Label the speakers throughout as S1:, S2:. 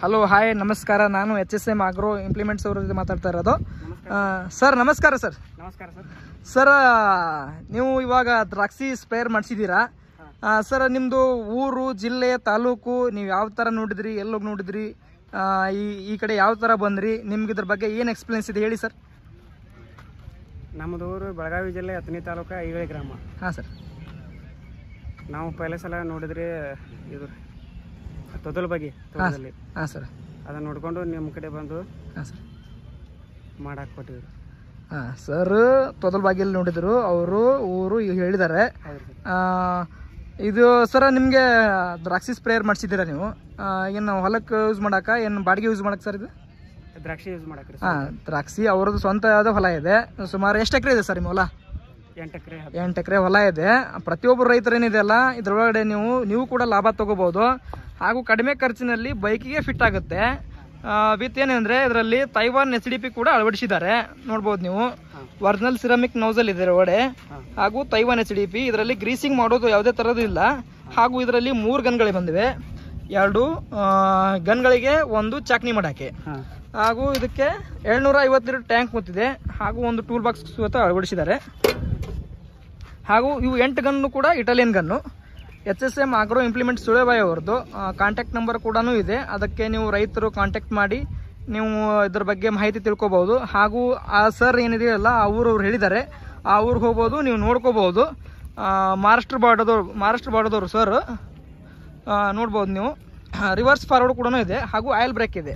S1: Hello hi ನಮಸ್ಕಾರ ನಾನು H S M agro implements ಅವ್ರ ಜೊತೆ ಮಾತಾಡ್ತಾ ಇರೋದು ಆ, ಸರ್ ನಮಸ್ಕಾರ ಸರ್
S2: ನಮಸ್ಕಾರ ಸರ್
S1: ಸರ್ ನೀವು ಇವಾಗ ದ್ರಾಕ್ಷಿ ಸ್ಪೇರ್ ಮಾಡಿಸಿದ್ದೀರಾ ಸರ್ ನಿಮ್ಮದು ಊರು ಜಿಲ್ಲೆ ತಾಲೂಕು ನೀವು ಯಾವ ಥರ ನೋಡಿದ್ರಿ ಎಲ್ಲೋಗಿ ನೋಡಿದ್ರಿ ಆ, ಈ ಈ ಕಡೆ ಯಾವ ಥರ ಬಂದ್ರಿ ನಿಮ್ಗೆ ಇದ್ರ ಬಗ್ಗೆ ಏನು ಎಕ್ಸ್ಪೀರಿಯನ್ಸ್ ಇದೆ ಹೇಳಿ ಸರ್
S2: ನಮ್ಮದು ಊರು ಬೆಳಗಾವಿ ಜಿಲ್ಲೆ ಹತ್ತನೇ ತಾಲೂಕು ಐಗಳಿ ಗ್ರಾಮ
S1: ಹಾಂ ಸರ್
S2: ನಾವು ಪಹಲೆ ಸಲ ನೋಡಿದ್ರೆ ಇದು ತೊದಲ ಬಗ್ಗೆ ತೋಟದಲ್ಲಿ
S1: ಹಾಂ ಸರ್
S2: ಅದನ್ನ ನೋಡ್ಕೊಂಡು ನಿಮ್ಮ ಕಡೆ ಬಂದು
S1: ಹಾಂ ಸರ್
S2: ಮಾಡಾಕ್ ಕೊಟ್ಟಿವಿ
S1: ಹಾಂ ಸರ್ ತೊದಲ್ ಬಾಗಿಲ್ ನೋಡಿದ್ರು ಅವರು ಊರು ಈಗ ಹೇಳಿದ್ದಾರೆ
S2: ಹೌದು ಸರ್
S1: ಆ, ಇದು ಸರ ನಿಮಗೆ ದ್ರಾಕ್ಷಿ ಸ್ಪ್ರೇಯರ್ ಮಾಡಿಸಿದ್ದೀರಾ ನೀವು ಆ, ಏನು ಹೊಲಕ್ಕೆ ಯೂಸ್ ಮಾಡಾಕ ಏನು ಬಾಡಿಗೆ ಯೂಸ್ ಮಾಡಕ್ಕೆ ಸರ್ ಇದು
S2: ದ್ರಾಕ್ಷಿ ಯೂಸ್ ಮಾಡಕ್ರಿ
S1: ಹಾಂ ದ್ರಾಕ್ಷಿ ಅವ್ರದ್ದು ಸ್ವಂತವಾದ ಹೊಲ ಇದೆ ಸುಮಾರು ಎಷ್ಟು ಎಕರೆ ಇದೆ ಸರ್ ನಿಮ್ಮ ಹೊಲ
S2: ಎಂಟು ಎಕರೆ
S1: ಎಂಟು ಎಕರೆ ಹೊಲ ಇದೆ ಪ್ರತಿಯೊಬ್ಬರು ರೈತರು ಏನಿದೆಯಲ್ಲ ಇದ್ರೊಳಗಡೆ ನೀವು ನೀವು ಕೂಡ ಲಾಭ ತಗೋಬಹುದು ಹಾಗೂ ಕಡಿಮೆ ಖರ್ಚಿನಲ್ಲಿ ಬೈಕಿಗೆ ಫಿಟ್ ಆಗುತ್ತೆ ವಿತ್ ಏನಂದ್ರೆ ಇದರಲ್ಲಿ ತೈವಾನ್ ಎಚ್ ಡಿ ಪಿ ಕೂಡ ಅಳವಡಿಸಿದ್ದಾರೆ ನೋಡ್ಬೋದು ನೀವು ಒರಿಜಿನಲ್ ಸಿರಮಿಕ್ ನೌಸಲ್ ಇದೆ ಒಳಗಡೆ
S2: ಹಾಂ.
S1: ಹಾಗೂ ತೈವಾನ್ ಎಚ್ ಡಿ ಪಿ ಇದರಲ್ಲಿ ಗ್ರೀಸಿಂಗ್ ಮಾಡೋದು ಯಾವುದೇ ಥರದ್ದು ಇಲ್ಲ ಹಾಗೂ ಇದರಲ್ಲಿ ಮೂರು ಗನ್ಗಳು ಬಂದಿವೆ ಎರಡು ಆ, ಗನ್ಗಳಿಗೆ ಒಂದು ಚಾಕ್ನಿ ಮಾಡಾಕೆ
S2: ಹಾಂ
S1: ಹಾಗೂ ಇದಕ್ಕೆ ಏಳ್ನೂರ ಐವತ್ತು ಲೀಟರ್ ಟ್ಯಾಂಕ್ ಗೊತ್ತಿದೆ ಹಾಗೂ ಒಂದು ಟೂಲ್ ಬಾಕ್ಸ್ ಸಹಿತ ಅಳವಡಿಸಿದ್ದಾರೆ ಹಾಗೂ ಇವು ಎಂಟು ಗನ್ನು ಕೂಡ Italian gun H S M agro implement Sulebhavi ಅವ್ರದ್ದು ಕಾಂಟ್ಯಾಕ್ಟ್ ನಂಬರ್ ಕೂಡ ಇದೆ ಅದಕ್ಕೆ ನೀವು ರೈತರು ಕಾಂಟ್ಯಾಕ್ಟ್ ಮಾಡಿ ನೀವು ಇದ್ರ ಬಗ್ಗೆ ಮಾಹಿತಿ ತಿಳ್ಕೊಬಹುದು ಹಾಗೂ ಆ ಸರ್ ಏನಿದೆಯಲ್ಲ ಆ ಊರು ಅವ್ರು ಹೇಳಿದ್ದಾರೆ ಆ ಊರಿಗೆ ಹೋಗ್ಬೋದು ನೀವು ನೋಡ್ಕೋಬಹುದು ಮಹಾರಾಷ್ಟ್ರ ಬಾರ್ಡದವ್ರು ಮಹಾರಾಷ್ಟ್ರ ಬಾರ್ಡದವ್ರು ಸರ್ ನೋಡ್ಬೋದು ನೀವು ರಿವರ್ಸ್ ಫಾರ್ವರ್ಡ್ ಕೂಡ ಇದೆ ಹಾಗೂ ಆಯಿಲ್ ಬ್ರೇಕ್ ಇದೆ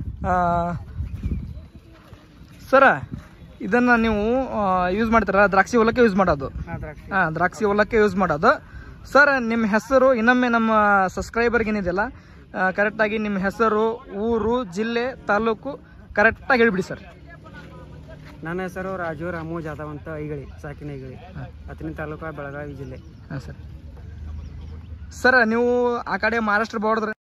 S1: ಸರ ಇದನ್ನು ನೀವು ಯೂಸ್ ಮಾಡ್ತೀರಾ ದ್ರಾಕ್ಷಿ ಹೊಲಕ್ಕೆ ಯೂಸ್ ಮಾಡೋದು
S2: ಹಾಂ ದ್ರಾಕ್ಷಿ
S1: ಹಾಂ ದ್ರಾಕ್ಷಿ ಹೊಲಕ್ಕೆ ಯೂಸ್ ಮಾಡೋದು ಸರ್ ನಿಮ್ಮ ಹೆಸರು ಇನ್ನೊಮ್ಮೆ ನಮ್ಮ ಸಬ್ಸ್ಕ್ರೈಬರ್ಗೆ ಏನಿದೆಯಲ್ಲ ಕರೆಕ್ಟಾಗಿ ನಿಮ್ಮ ಹೆಸರು ಊರು ಜಿಲ್ಲೆ ತಾಲೂಕು ಕರೆಕ್ಟಾಗಿ ಹೇಳ್ಬಿಡಿ ಸರ್
S2: ನನ್ನ ಹೆಸರು ರಾಜು ರಾಮು ಜಾಧವ್ ಅಂತ ಐಗಳಿ ಸಾಕಿನ ಐಗಳಿ ಹತ್ತನೇ ತಾಲೂಕು ಬೆಳಗಾವಿ ಜಿಲ್ಲೆ
S1: ಹಾಂ ಸರ್ ಸರ್ ನೀವು ಆ ಕಡೆ ಮಹಾರಾಷ್ಟ್ರ ಬಾರ್ಡರ್